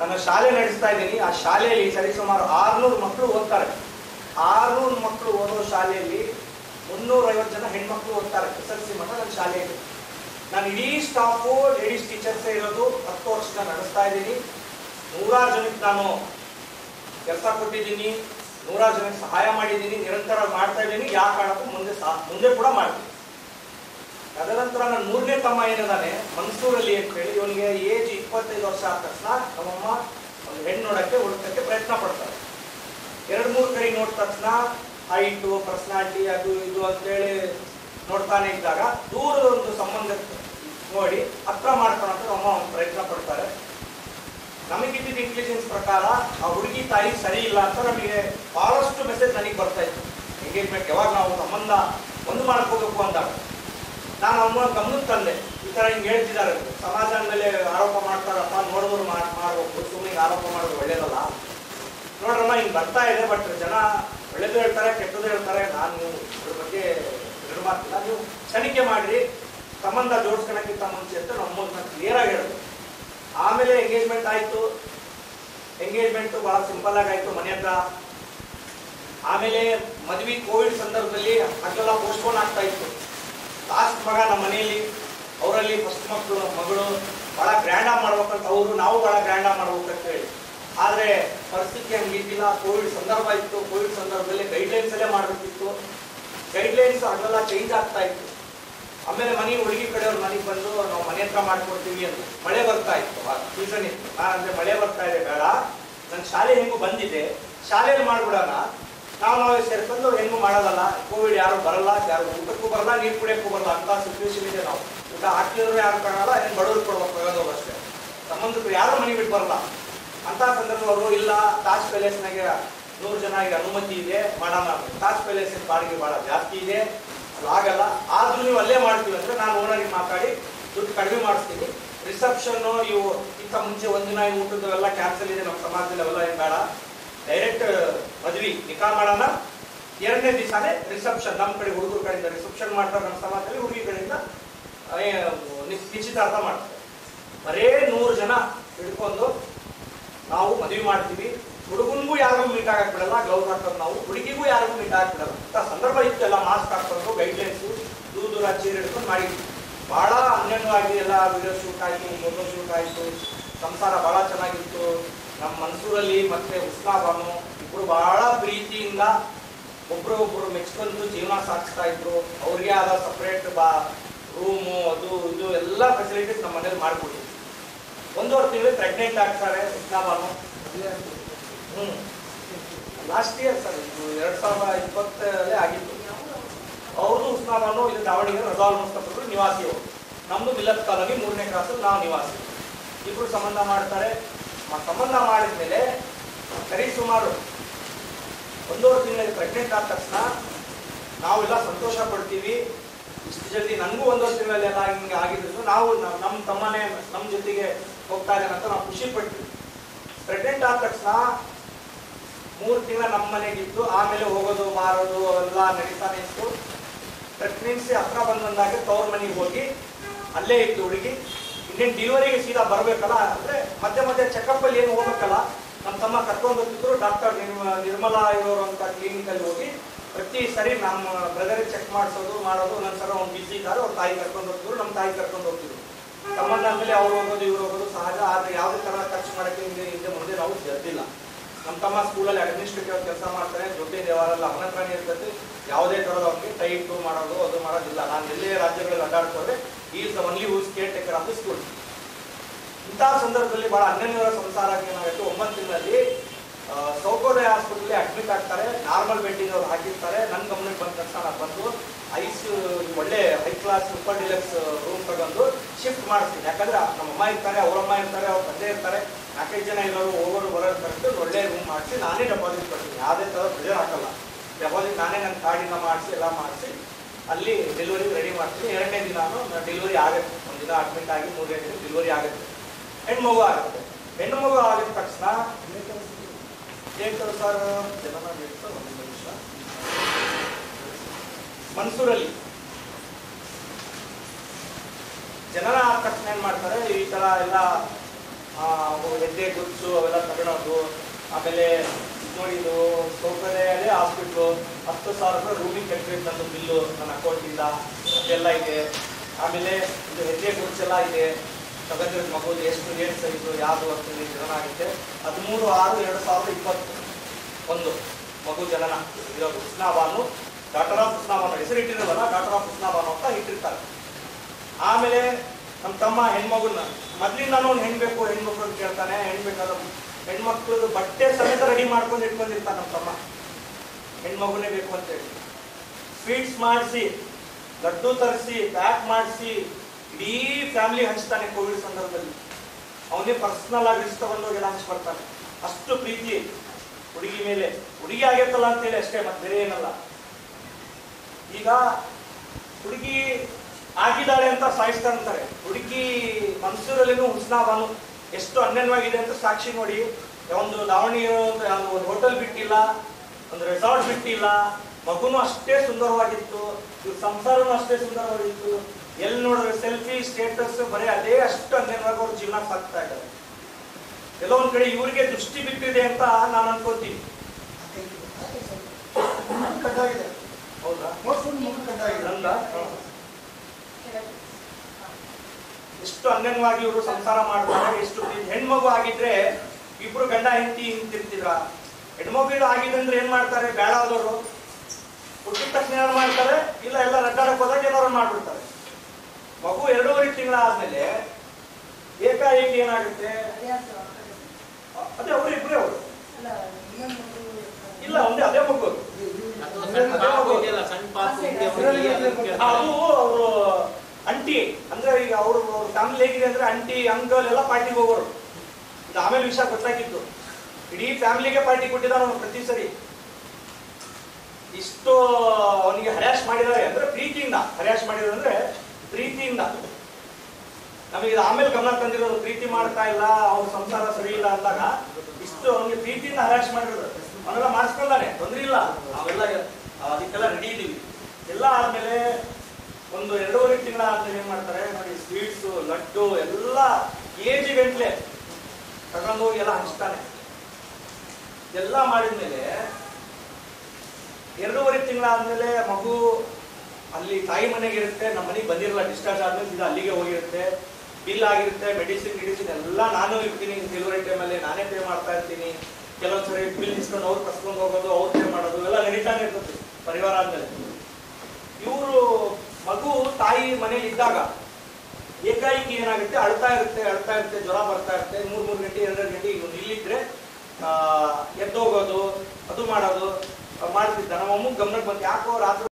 ನನ್ನ ಶಾಲೆ ನಡೆಸ್ತಾ ಇದ್ದೀನಿ ಆ ಶಾಲೆಯಲ್ಲಿ ಸರಿಸುಮಾರು ಆರ್ನೂರು ಮಕ್ಕಳು ಓದ್ತಾರೆ ಆರ್ನೂರು ಮಕ್ಕಳು ಓದೋ ಶಾಲೆಯಲ್ಲಿ ಮುನ್ನೂರೈವತ್ತು ಜನ ಹೆಣ್ಮಕ್ಳು ಓದ್ತಾರೆ ಎಸ್ ಎಲ್ ಸಿ ಮಟ್ಟ ನನ್ನ ಶಾಲೆಯಲ್ಲಿ ನಾನು ಇಡೀ ಸ್ಟಾಫು ಲೇಡೀಸ್ ಟೀಚರ್ಸೇ ಇರೋದು ಹತ್ತು ವರ್ಷ ನಡೆಸ್ತಾ ಇದ್ದೀನಿ ನೂರಾರು ಜನಕ್ಕೆ ನಾನು ಕೆಲಸ ಕೊಟ್ಟಿದ್ದೀನಿ ನೂರಾರು ಜನಕ್ಕೆ ಸಹಾಯ ಮಾಡಿದ್ದೀನಿ ನಿರಂತರ ಮಾಡ್ತಾ ಇದ್ದೀನಿ ಯಾವ ಕಾರಣಕ್ಕೂ ಮುಂದೆ ಸಹ ಮುಂದೆ ಕೂಡ ಮಾಡ್ತೀನಿ ತದನಂತರ ನನ್ನ ಮೂರನೇ ತಮ್ಮ ಏನಿದಾನೆ ಮನ್ಸೂರಲ್ಲಿ ಅಂತ ಹೇಳಿ ಇವನಿಗೆ ಏಜ್ ಇಪ್ಪತ್ತೈದು ವರ್ಷ ಆದ ತಕ್ಷಣ ನಮ್ಮಮ್ಮ ಒಂದು ಹೆಣ್ಣು ನೋಡಕ್ಕೆ ಹುಡುಕಕ್ಕೆ ಪ್ರಯತ್ನ ಪಡ್ತಾರೆ ಎರಡು ಮೂರು ಕಡೆ ನೋಡಿದ ತಕ್ಷಣ ಹೈಟು ಪರ್ಸನಾಲಿಟಿ ಅದು ಇದು ಅಂತೇಳಿ ನೋಡ್ತಾನೆ ಇದ್ದಾಗ ದೂರದ ಒಂದು ಸಂಬಂಧ ನೋಡಿ ಹತ್ರ ಮಾಡ್ಕೊಳಕ್ಕೆ ನಮ್ಮ ಒಂದು ಪ್ರಯತ್ನ ಪಡ್ತಾರೆ ನಮಗಿದ್ದಿದ್ದ ಇಂಟೆಲಿಜೆನ್ಸ್ ಪ್ರಕಾರ ಆ ಹುಡುಗಿ ತಾಯಿ ಸರಿ ಇಲ್ಲ ಅಂತ ನಮಗೆ ಬಹಳಷ್ಟು ಮೆಸೇಜ್ ನನಗೆ ಬರ್ತಾ ಇತ್ತು ಎಂಗೇಜ್ಮೆಂಟ್ ಯಾವಾಗ ನಾವು ಸಂಬಂಧ ಒಂದು ಮಾಡ್ಕೋಬೇಕು ಅಂದಾಗ ನಾನು ಅವನ ಗಮನಕ್ಕೆ ತಂದೆ ಈ ತರ ಹಿಂಗೆ ಹೇಳ್ತಿದ್ದಾರೆ ಸಮಾಜ ಮೇಲೆ ಆರೋಪ ಮಾಡ್ತಾರಪ್ಪ ನೋಡಿದ್ರು ಮಾಡ್ಬೇಕು ಸುಮ್ಮನೆ ಆರೋಪ ಮಾಡೋದು ಒಳ್ಳೇದಲ್ಲ ನೋಡ್ರಮ್ಮ ಹಿಂಗೆ ಬರ್ತಾ ಇದೆ ಬಟ್ ಜನ ಒಳ್ಳೇದು ಹೇಳ್ತಾರೆ ಕೆಟ್ಟದ್ದು ಹೇಳ್ತಾರೆ ನಾನು ಇದ್ರ ಬಗ್ಗೆ ಇದು ಮಾಡ್ತಿಲ್ಲ ನೀವು ತನಿಖೆ ಮಾಡ್ರಿ ಸಂಬಂಧ ಜೋಡಿಸ್ಕೊಳಕ್ಕಿಂತ ಮುಂಚೆ ಅಂತ ನಮ್ಮ ಕ್ಲಿಯರ್ ಆಗಿ ಹೇಳಿದ್ರು ಆಮೇಲೆ ಎಂಗೇಜ್ಮೆಂಟ್ ಆಯ್ತು ಎಂಗೇಜ್ಮೆಂಟ್ ಬಹಳ ಸಿಂಪಲ್ ಆಗಿ ಆಯ್ತು ಮನೆ ಹತ್ರ ಆಮೇಲೆ ಮದ್ವಿ ಕೋವಿಡ್ ಸಂದರ್ಭದಲ್ಲಿ ಹಗಲೆಲ್ಲ ಪೋಸ್ಟ್ಪೋನ್ ಆಗ್ತಾ ಇತ್ತು ಲಾಸ್ಟ್ ಮಗ ನಮ್ಮ ಮನೆಯಲ್ಲಿ ಅವರಲ್ಲಿ ಫಸ್ಟ್ ಮಕ್ಕಳು ಮಗಳು ಬಹಳ ಗ್ರ್ಯಾಂಡ್ ಆಗಿ ಮಾಡ್ಬೇಕಂತ ಅವರು ನಾವು ಬಹಳ ಗ್ರ್ಯಾಂಡ್ ಆಗಿ ಮಾಡ್ಬೇಕಂತ ಹೇಳಿ ಆದ್ರೆ ಪರಿಸ್ಥಿತಿ ಹಂಗಿದ್ದಿಲ್ಲ ಕೋವಿಡ್ ಸಂದರ್ಭ ಇತ್ತು ಕೋವಿಡ್ ಸಂದರ್ಭದಲ್ಲಿ ಗೈಡ್ಲೈನ್ಸ್ ಅಲ್ಲೇ ಮಾಡಬೇಕಿತ್ತು ಗೈಡ್ಲೈನ್ಸ್ ಹಗಲೆಲ್ಲ ಚೇಂಜ್ ಆಗ್ತಾ ಇತ್ತು ಆಮೇಲೆ ಮನೆ ಹುಡುಗಿ ಕಡೆಯವ್ರು ಮನೆಗೆ ಬಂದು ನಾವು ಮನೆ ಹತ್ರ ಮಾಡ್ಕೊಡ್ತೀವಿ ಅಂತ ಮಳೆ ಬರ್ತಾ ಇತ್ತು ಸೀಸನ್ ಇತ್ತು ನಾನು ಅಂದ್ರೆ ಮಳೆ ಬರ್ತಾ ಇದೆ ಬೇಡ ನನ್ನ ಶಾಲೆ ಹೆಂಗು ಬಂದಿದೆ ಶಾಲೆಯಲ್ಲಿ ಮಾಡ್ಬಿಡೋಣ ನಾವು ನಾವು ಸೇರ್ಕೊಂಡು ಹೆಂಗು ಮಾಡೋದಲ್ಲ ಕೋವಿಡ್ ಯಾರು ಬರಲ್ಲ ಯಾರು ಊಟಕ್ಕೂ ಬರಲ್ಲ ನೀರು ಕುಡಿಯಕ್ಕೂ ಬರಲ್ಲ ಅಂತ ಸಿಚುವೇಶನ್ ಇದೆ ನಾವು ಊಟ ಹಾಕಿದ್ರು ಯಾರು ಕಾಣಲ್ಲ ಏನು ಬಡವ್ರು ಕೊಡ್ಬೇಕು ಹೋಗೋದು ಅಷ್ಟೇ ಸಂಬಂಧಿಕರು ಯಾರು ಮನೆ ಬಿಟ್ಟು ಬರಲ್ಲ ಅಂತ ಸಂದರ್ಭ ಅವರು ಇಲ್ಲ ತಾಜ್ ಪ್ಯಾಲೇಸ್ನಾಗೆ ನೂರು ಜನರಿಗೆ ಅನುಮತಿ ಇದೆ ಮಾಡೋಣ ತಾಜ್ ಪ್ಯಾಲೇಸ್ ಬಾಡಿಗೆ ಬಹಳ ಜಾಸ್ತಿ ಇದೆ ಅದು ಆಗಲ್ಲ ಆದ್ರೂ ನೀವು ಅಲ್ಲೇ ಮಾಡ್ತೀವಿ ಅಂದ್ರೆ ನಾನು ಓನರಿಗೆ ಮಾತಾಡಿ ದುಡ್ಡು ಕಡಿಮೆ ಮಾಡಿಸ್ತೀನಿ ರಿಸೆಪ್ಷನ್ ಇವು ಇಂಥ ಮುಂಚೆ ಒಂದಿನ ಈ ಊಟದವೆಲ್ಲ ಕ್ಯಾನ್ಸಲ್ ಇದೆ ನಮ್ಮ ಸಮಾಜದಲ್ಲಿ ಅವೆಲ್ಲ ಏನು ಬೇಡ ಡೈರೆಕ್ಟ್ ಮದ್ವಿ ನಿಕಾ ಮಾಡೋಣ ಎರಡನೇ ದಿವಸನೇ ರಿಸೆಪ್ಷನ್ ನಮ್ಮ ಕಡೆ ಹುಡುಗರ ಕಡೆಯಿಂದ ರಿಸೆಪ್ಷನ್ ಮಾಡ್ತಾರೆ ನಮ್ಮ ಸಮಾಜದಲ್ಲಿ ಹುಡುಗಿ ಕಡೆಯಿಂದ ಏ, ನಿ- ನಿಶ್ಚಿತಾರ್ಥ ಮಾಡ್ತಾರೆ ಬರೇ ನೂರು ಜನ ಹಿಡ್ಕೊಂಡು ನಾವು ಮದುವೆ ಮಾಡ್ತೀವಿ ಹುಡುಗನಿಗೂ ಯಾರಿಗೂ ಮೀಟ್ ಆಗಕ್ ಬಿಡಲ್ಲ ಗ್ಲೌಸ್ ಹಾಕೋದು ನಾವು ಹುಡುಗಿಗೂ ಯಾರಿಗೂ ಮೀಟ್ ಆಗಕ್ ಬಿಡಲ್ಲ ಅಂತ ಸಂದರ್ಭ ಇತ್ತು ಎಲ್ಲ ಮಾಸ್ಕ್ ಹಾಕೊಂಡು ಗೈಡ್ಲೈನ್ಸ್ ದೂರ ದೂರ ಚೀರ್ ಹಿಡ್ಕೊಂಡು ಮಾಡಿದ್ವಿ ಬಹಳ ಅನ್ಯನ್ಯವಾಗಿ ಎಲ್ಲ ವಿಡಿಯೋ ಶೂಟ್ ಆಯ್ತು ಫೋಟೋ ಶೂಟ್ ಆಯ್ತು ಸಂಸಾರ ಬಹಳ ಚೆನ್ನಾಗಿತ್ತು ನಮ್ಮ ಮನ್ಸೂರಲ್ಲಿ ಮತ್ತೆ ಉಸ್ನಾಬಾನು ಇಬ್ರು ಬಹಳ ಪ್ರೀತಿಯಿಂದ ಒಬ್ರು ಒಬ್ರು ಮೆಚ್ಕೊಂಡು ಜೀವನ ಸಾಗಿಸ್ತಾ ಇದ್ರು ಅವ್ರಿಗೆ ಆದ ಸಪ್ರೇಟ್ ಬಾ ರೂಮು ಅದು ಇದು ಎಲ್ಲ ಫೆಸಿಲಿಟೀಸ್ ನಮ್ಮ ಮನೇಲಿ ಮಾಡ್ಕೊಟ್ಟಿದ್ವಿ ಒಂದೂವರೆ ತಿಂಗಳು ಪ್ರೆಗ್ನೆಂಟ್ ಆಗ್ತಾರೆ ಉಸ್ನಾಬಾನು ಹ್ಮ್ ಲಾಸ್ಟ್ ಇಯರ್ ಸರ್ ಇದು ಎರಡ್ ಸಾವಿರದ ಇಪ್ಪತ್ತಲ್ಲೇ ಆಗಿತ್ತು ಅವ್ರದ್ದು ಉಸ್ನಾಬಾನು ಇದು ದಾವಣಗೆರೆ ರಜಾಲ್ ಮುಸ್ತಫರು ನಿವಾಸಿ ಅವರು ನಮ್ದು ಮಿಲ್ಲತ್ ಕಾಲೋನಿ ಮೂರನೇ ಕ್ಲಾಸು ನಾವು ನಿವಾಸಿ ಇಬ್ರು ಸಂಬಂಧ ಮಾಡ್ತಾರೆ ಮ- ಸಂಬಂಧ ಮಾಡಿದ್ಮೇಲೆ ಸರಿ ಸುಮಾರು ಒಂದೂವರೆ ತಿಂಗಳಿಗೆ ಪ್ರೆಗ್ನೆಂಟ್ ಆದ ತಕ್ಷಣ ನಾವೆಲ್ಲ ಸಂತೋಷ ಪಡ್ತೀವಿ ಇಷ್ಟು ಜಲ್ದಿ ನನಗೂ ಒಂದೂವರೆ ತಿಂಗಳಲ್ಲಿ ಎಲ್ಲ ಹಿಂಗೆ ಆಗಿದ್ರು ನಾವು ನ- ನಮ್ಮ ತಮ್ಮನೇ ನಮ್ಮ ಜೊತೆಗೆ ಹೋಗ್ತಾ ಇದ್ದಾನೆ ಅಂತ ನಾವು ಖುಷಿ ಪಡ್ತೀವಿ ಪ್ರೆಗ್ನೆಂಟ್ ಆದ ತಕ್ಷಣ ಮೂರು ತಿಂಗಳ ನಮ್ಮ ಮನೆಗಿತ್ತು ಆಮೇಲೆ ಹೋಗೋದು ಮಾರೋದು ಎಲ್ಲ ನಡೀತಾನೆ ಇತ್ತು ಪ್ರೆಗ್ನೆನ್ಸಿ ಹತ್ರ ಬಂದಾಗ ತವ್ರ ಮನೆಗೆ ಹೋಗಿ ಅಲ್ಲೇ ಇತ್ತು ಹುಡುಗಿ ಇನ್ನೇನು ಡೆಲಿವರಿಗೆ ಸೀದಾ ಬರಬೇಕಲ್ಲ ಅಂದ್ರೆ ಮಧ್ಯೆ ಮಧ್ಯೆ ಚೆಕಪ್ ಅಲ್ಲಿ ಏನು ಹೋಗ್ಬೇಕಲ್ಲ ನಮ್ಮ ತಮ್ಮ ಕರ್ಕೊಂಡು ಹೋಗ್ತಿದ್ರು ಡಾಕ್ಟರ್ ನಿರ್ಮಲಾ ಇರೋರು ಅಂತ ಕ್ಲಿನಿಕ್ ಅಲ್ಲಿ ಹೋಗಿ ಪ್ರತಿ ಸರಿ ನಮ್ಮ ಬ್ರದರ್ ಚೆಕ್ ಮಾಡಿಸೋದು ಮಾಡೋದು ಒಂದೊಂದ್ಸಲ ಅವ್ನು ಬಿಸಿ ಇದ್ದಾರೆ ಅವ್ರ ತಾಯಿ ಕರ್ಕೊಂಡು ಹೋಗ್ತಿದ್ರು ನಮ್ಮ ತಾಯಿ ಕರ್ಕೊಂಡು ಹೋಗ್ತಿದ್ರು ಸಂಬಂಧ ಆದ್ಮೇಲೆ ಅವ್ರು ಹೋಗೋದು ಇವ್ರು ಹೋಗೋದು ಸಹಜ ಆದ್ರೆ ಯಾವುದೇ ತರ ಖರ್ಚು ಮಾಡಕ್ಕೆ ಹಿಂದೆ ಹಿಂದೆ ಮುಂದೆ ನಾವು ಗೆದ್ದಿಲ್ಲ ನಮ್ಮ ತಮ್ಮ ಸ್ಕೂಲಲ್ಲಿ ಅಡ್ಮಿನಿಸ್ಟ್ರೇಟಿವ್ ಕೆಲಸ ಮಾಡ್ತಾರೆ ದೊಡ್ಡ ದೇವಾಲಲ್ಲ ಅವನ ಹತ್ರನೇ ಇರ್ತದೆ ಯಾವುದೇ ತರದ ಅವ್ನಿಗೆ ಟೈಟ್ ಮಾಡೋದು ಅದು ಮಾಡೋದಿಲ್ಲ ನಾನು ಎಲ್ಲೇ ರಾಜ್ಯಗಳಲ್ಲಿ ಅಡ್ಡಾಡ್ತೇವೆ is only use caretaker of the school ಇಂತಹ ಸಂದರ್ಭದಲ್ಲಿ ಬಹಳ ಅನ್ಯನ್ಯರ ಸಂಸಾರಕ್ಕೆ ಏನಾಗುತ್ತೆ ಒಂಬತ್ತು ತಿಂಗಳಲ್ಲಿ ಆ, ಸೌಕೋದಯ ಆಸ್ಪತ್ರೆಯಲ್ಲಿ ಅಡ್ಮಿಟ್ ಆಗ್ತಾರೆ ನಾರ್ಮಲ್ ಬೆಡ್ಡಿಂಗ್ ಅವ್ರು ಹಾಕಿರ್ತಾರೆ ನನ್ನ ಗಮನಕ್ಕೆ ಬಂದ ತಕ್ಷಣ ನಾನು ಬಂದು ಐಸ್ ಒಳ್ಳೆ high class super deluxe room ತಗೊಂಡು ಶಿಫ್ಟ್ ಮಾಡಿಸ್ತೀನಿ ಯಾಕಂದ್ರೆ ನಮ್ಮ ಅಮ್ಮ ಇರ್ತಾರೆ ಅವರಮ್ಮ ಇರ್ತಾರೆ ಅವ್ರ ತಂದೆ ಇರ್ತಾರೆ ನಾಲ್ಕೈದು ಜನ ಇರೋರು ಹೋಗೋರು ಬರೋರು ಕರೆಕ್ಟ್ ಒಳ್ಳೆ ರೂಮ್ ಮಾಡಿಸಿ ನಾನೇ ಡೆಪಾಸಿಟ್ ಕೊಡ್ತೀನಿ ಯಾವುದೇ ಥರ ಪ್ರೆಷರ್ ಹಾಕಲ್ಲ ಡೆಪಾಸಿಟ್ ನಾನೇ ನನ್ನ ಕಾರ್ಡಿನ ಮಾಡಿಸಿ ಎಲ್ಲ ಮಾಡಿಸಿ ಅಲ್ಲಿ ಡೆಲಿವರಿ ರೆಡಿ ಮಾಡ್ತೀನಿ ಎರಡನೇ ದಿನಾನು ಡೆಲಿವರಿ ಆಗುತ್ತೆ ಒಂದು ದಿನ ಅಡ್ಮಿಟ್ ಆಗಿ ಮೂರನೇ ದಿನ ಡೆಲಿವರಿ ಆಗುತ್ತೆ ಹೆಣ್ಣು ಮಗು ಆಗುತ್ತೆ ಹೆಣ್ಣು ಮಗು ಆಗಿದ ತಕ್ಷಣ ಡೇಟ್ ಸರ್ ಜನನ ಡೇಟ್ ಸರ್ ಒಂದು ನಿಮಿಷ ಮನ್ಸೂರಲ್ಲಿ ಜನನ ಆದ ತಕ್ಷಣ ಏನ್ ಮಾಡ್ತಾರೆ ಈ ತರ ಎಲ್ಲ ಆ, ಅವು ಹೆಜ್ಜೆ ಗುರುಸು ಅವೆಲ್ಲ ತಗೊಳೋದು ಆಮೇಲೆ ನೋಡಿ ಇದು ಸೌಕರ್ಯದೇ ಹಾಸ್ಪಿಟ್ಲು ಹತ್ತು ಸಾವಿರ ರೂಪಾಯಿ ರೂಮಿಗೆ ಕಟ್ಟಿರೋದು ನನ್ನ ಬಿಲ್ಲು ನನ್ನ ಅಕೌಂಟಿಂದ ಅದೆಲ್ಲ ಇದೆ ಆಮೇಲೆ ಇದು ಹೆಜ್ಜೆ ಗುರುಸೆಲ್ಲ ಇದೆ ತಗೊಂಡಿರೋದು ಮಗುದು ಎಷ್ಟು ಏಟ್ ಸೈಜು ಯಾವುದು ವರ್ಷದಲ್ಲಿ ಜನನ ಆಗುತ್ತೆ ಹದಿಮೂರು ಆರು ಎರಡು ಸಾವಿರದ ಇಪ್ಪತ್ತು ಒಂದು ಮಗು ಜನನ ಇರೋದು ಉಸ್ನಾಬಾನು ಡಾಕ್ಟರ್ ಆಫ್ ಉಸ್ನಾಬಾನು ಹೆಸರು ಇಟ್ಟಿರೋದಲ್ಲ ಡಾಕ್ಟರ್ ಆಫ್ ಉಸ್ನಾಬಾನು ಅಂತ ಇಟ್ಟಿರ್ತಾರೆ ಆಮೇಲೆ ನಮ್ಮ ತಮ್ಮ ಹೆಣ್ಮಗುನ ಮೊದ್ಲಿಂದಾನು ಅವ್ನು ಹೆಣ್ ಬೇಕು ಹೆಣ್ಮಕ್ಳು ಅಂತ ಕೇಳ್ತಾನೆ ಹೆಣ್ ಬೇಕಾದ್ರೆ ಹೆಣ್ಮಕ್ಳದ್ದು ಬಟ್ಟೆ ಸಮೇತ ರೆಡಿ ಮಾಡ್ಕೊಂಡು ಇಟ್ಕೊಂಡಿರ್ತಾನೆ ನಮ್ಮ ತಮ್ಮ ಹೆಣ್ಮಗುನೇ ಬೇಕು ಅಂತೇಳಿ ಸ್ವೀಟ್ಸ್ ಮಾಡಿಸಿ ಲಡ್ಡು ತರಿಸಿ ಪ್ಯಾಕ್ ಮಾಡಿಸಿ ಇಡೀ ಫ್ಯಾಮಿಲಿ ಹಂಚ್ತಾನೆ ಕೋವಿಡ್ ಸಂದರ್ಭದಲ್ಲಿ ಅವನೇ ಪರ್ಸನಲ್ ಆಗಿ ರಿಸ್ಕ್ ತಗೊಂಡೋಗೆಲ್ಲ ಹಂಚ್ಕೊಡ್ತಾನೆ ಅಷ್ಟು ಪ್ರೀತಿ ಹುಡುಗಿ ಮೇಲೆ ಹುಡುಗಿ ಆಗೈತಲ್ಲ ಅಂತೇಳಿ ಅಷ್ಟೇ ಮತ್ತೆ ಬೇರೆ ಏನಲ್ಲ ಈಗ ಹುಡುಗಿ ಆಗಿದ್ದಾಳೆ ಅಂತ ಸಾಯಿಸ್ತಾರಂತಾರೆ ಹುಡುಗಿ ಮನ್ಸೂರಲ್ಲಿನೂ ಹುಸ್ನಾಬಾನು ಎಷ್ಟು ಅನ್ಯನ್ವಾಗಿದೆ ಅಂತ ಸಾಕ್ಷಿ ನೋಡಿ ಒಂದು ದಾವಣಗೆರೆ ಅಂತ ಯಾವ್ದೋ ಒಂದು ಹೋಟೆಲ್ ಬಿಟ್ಟಿಲ್ಲ ಒಂದು ರೆಸಾರ್ಟ್ ಬಿಟ್ಟಿಲ್ಲ ಮಗುನು ಅಷ್ಟೇ ಸುಂದರವಾಗಿತ್ತು ಇವ್ರ ಸಂಸಾರನು ಅಷ್ಟೇ ಸುಂದರವಾಗಿತ್ತು ಎಲ್ಲಿ ನೋಡಿದ್ರೆ ಸೆಲ್ಫಿ ಸ್ಟೇಟಸ್ ಬರೀ ಅದೇ ಅಷ್ಟು ಅನ್ಯನ್ವಾಗಿ ಅವ್ರ ಜೀವನ ಸಾಕ್ತಾ ಇದ್ದಾರೆ ಎಲ್ಲೋ ಒಂದ್ ಕಡೆ ಇವ್ರಿಗೆ ದೃಷ್ಟಿ ಬಿಟ್ಟಿದೆ ಅಂತ ನಾನು ಅನ್ಕೋತೀನಿ ಕಟ್ಟಾಗಿದೆ ಹೌದಾ ಮೋಸ್ಟ್ಲಿ ಮುಗಿದು ಕಟ್ಟಾಗಿದೆ ನಂದ ಎಷ್ಟು ಅನ್ಯನ್ವಾಗಿ ಇವರು ಸಂಸಾರ ಮಾಡ್ತಾರೆ ಎಷ್ಟು ಪ್ರೀತಿ- ಹೆಣ್ಮಗು ಆಗಿದ್ರೆ ಇಬ್ರು ಗಂಡ ಹೆಂಡತಿ ಹಿಂತಿರ್ತಿದ್ರ ಹೆಣ್ಮಗು ಆಗಿದೆ ಅಂದ್ರೆ ಏನ್ ಮಾಡ್ತಾರೆ ಬೇಡಾದವರು ಹುಟ್ಟಿದ ತಕ್ಷಣ ಏನ್ ಮಾಡ್ತಾರೆ ಇಲ್ಲ ಎಲ್ಲ ರಡ್ಡಾಡಕ್ ಹೋದಾಗ ಏನಾದ್ರು ಮಾಡ್ಬಿಡ್ತಾರೆ ಮಗು ಎರಡೂವರೆ ತಿಂಗಳ ಆದ್ಮೇಲೆ ಏಕಾಏಕಿ ಏನಾಗುತ್ತೆ ಅ- ಅದೇ ಅವರು ಇಬ್ರೇ ಅವರು ಇಲ್ಲ ಒಂದೇ ಅದೇ ಮಗು ಅದು. ಅಥವಾ ಸಣ್ಣ ಪಾಪು ಇದೆಯಲ್ಲ ಸಣ್ಣ ಪಾಪು ಹಿಂದೆ ಹೋಗಿ ಅದನ್ನ ಕೇಳ್ತಾರೆ. ಅದು ಅವರು ಅಂಟಿ ಅಂದ್ರೆ ಈಗ ಅವರು ಫ್ಯಾಮಿಲಿ ಹೇಗಿದೆ ಅಂದ್ರೆ ಅಂಟಿ ಅಂಕಲ್ ಎಲ್ಲ ಪಾರ್ಟಿಗೆ ಹೋಗೋರು ಇದು ಆಮೇಲೆ ವಿಷಯ ಗೊತ್ತಾಗಿತ್ತು ಇಡೀ ಫ್ಯಾಮಿಲಿಗೆ ಪಾರ್ಟಿ ಕೊಟ್ಟಿದ್ದಾರೆ ಅವ್ನು ಪ್ರತಿ ಸರಿ ಇಷ್ಟು ಅವನಿಗೆ ಹರ್ಯಾಶ್ ಮಾಡಿದ್ದಾರೆ ಅಂದ್ರೆ ಪ್ರೀತಿಯಿಂದ ಹರ್ಯಾಶ್ ಮಾಡಿದ್ರು ಅಂದ್ರೆ ಪ್ರೀತಿಯಿಂದ ನಮಗೆ ಇದು ಆಮೇಲೆ ಗಮನ ತಂದಿರೋದು ಪ್ರೀತಿ ಮಾಡ್ತಾ ಇಲ್ಲ ಅವ್ರ ಸಂಸಾರ ಸರಿ ಇಲ್ಲ ಅಂದಾಗ ಇಷ್ಟು ಅವನಿಗೆ ಪ್ರೀತಿಯಿಂದ ಹರ್ಯಾಶ್ ಮಾಡಿರೋದು ಅವನೆಲ್ಲ ಮಾಡಿಸ್ಕೊಂಡಾನೆ ತೊಂದ್ರೆ ಇಲ್ಲ ನಾವೆಲ್ಲ ಅದಕ್ಕೆಲ್ಲ ರೆಡಿ ಇದೀವಿ ಎಲ್ಲ ಆದ್ಮೇಲೆ ಒಂದು ಎರಡೂವರೆ ತಿಂಗಳ ಆದ್ಮೇಲೆ ಏನ್ ಮಾಡ್ತಾರೆ ನೋಡಿ ಸ್ವೀಟ್ಸ್ ಲಡ್ಡು ಎಲ್ಲ ಏಜ್ ಗಂಟ್ಲೆ ತಗೊಂಡು ಹೋಗಿ ಎಲ್ಲ ಹಂಚ್ತಾನೆ ಎಲ್ಲ ಮಾಡಿದ್ಮೇಲೆ ಎರಡೂವರೆ ತಿಂಗಳಾದ್ಮೇಲೆ ಮಗು ಅಲ್ಲಿ ತಾಯಿ ಮನೆಗೆ ಇರುತ್ತೆ ನಮ್ಮ ಮನೆಗೆ ಬಂದಿರಲ್ಲ ಡಿಸ್ಚಾರ್ಜ್ ಆದ್ಮೇಲೆ ಇದು ಅಲ್ಲಿಗೆ ಹೋಗಿರುತ್ತೆ ಬಿಲ್ ಆಗಿರುತ್ತೆ ಮೆಡಿಸಿನ್ ಗಿಡಿಸಿನ್ ಎಲ್ಲ ನಾನು ಇರ್ತೀನಿ ಡೆಲಿವರಿ ಟೈಮಲ್ಲಿ ನಾನೇ ಪೇ ಮಾಡ್ತಾ ಇರ್ತೀನಿ ಕೆಲವೊಂದ್ಸರಿ ಬಿಲ್ ಇಸ್ಕೊಂಡು ಅವ್ರು ಕಸ್ಕೊಂಡು ಹೋಗೋದು ಅವ್ರು ಪೇ ಮಾಡೋದು ಎಲ್ಲ ನಡೀತಾನೆ ಇರ್ತದೆ ಪರಿವಾರ ಆದ್ಮೇಲೆ ಇವರು ಮಗು ತಾಯಿ ಮನೇಲಿ ಇದ್ದಾಗ ಏಕಾಏಕಿ ಏನಾಗುತ್ತೆ ಅಳ್ತಾ ಇರುತ್ತೆ ಅಳ್ತಾ ಇರುತ್ತೆ ಜ್ವರ ಬರ್ತಾ ಇರುತ್ತೆ ಮೂರ್ ಮೂರು ಗಂಟೆ ಎರಡೆರಡು ಗಂಟೆ ಇವ್ನು ಇಲ್ಲಿದ್ರೆ ಆ, ಎದ್ದೋಗೋದು ಅದು ಮಾಡೋದು ಆ, ಮಾಡ್ತಿದ್ದ ನಮ್ಮ ಅಮ್ಮ ಗಮನಕ್ಕೆ ಬಂತು ಯಾಕೋ ರಾತ್ರಿ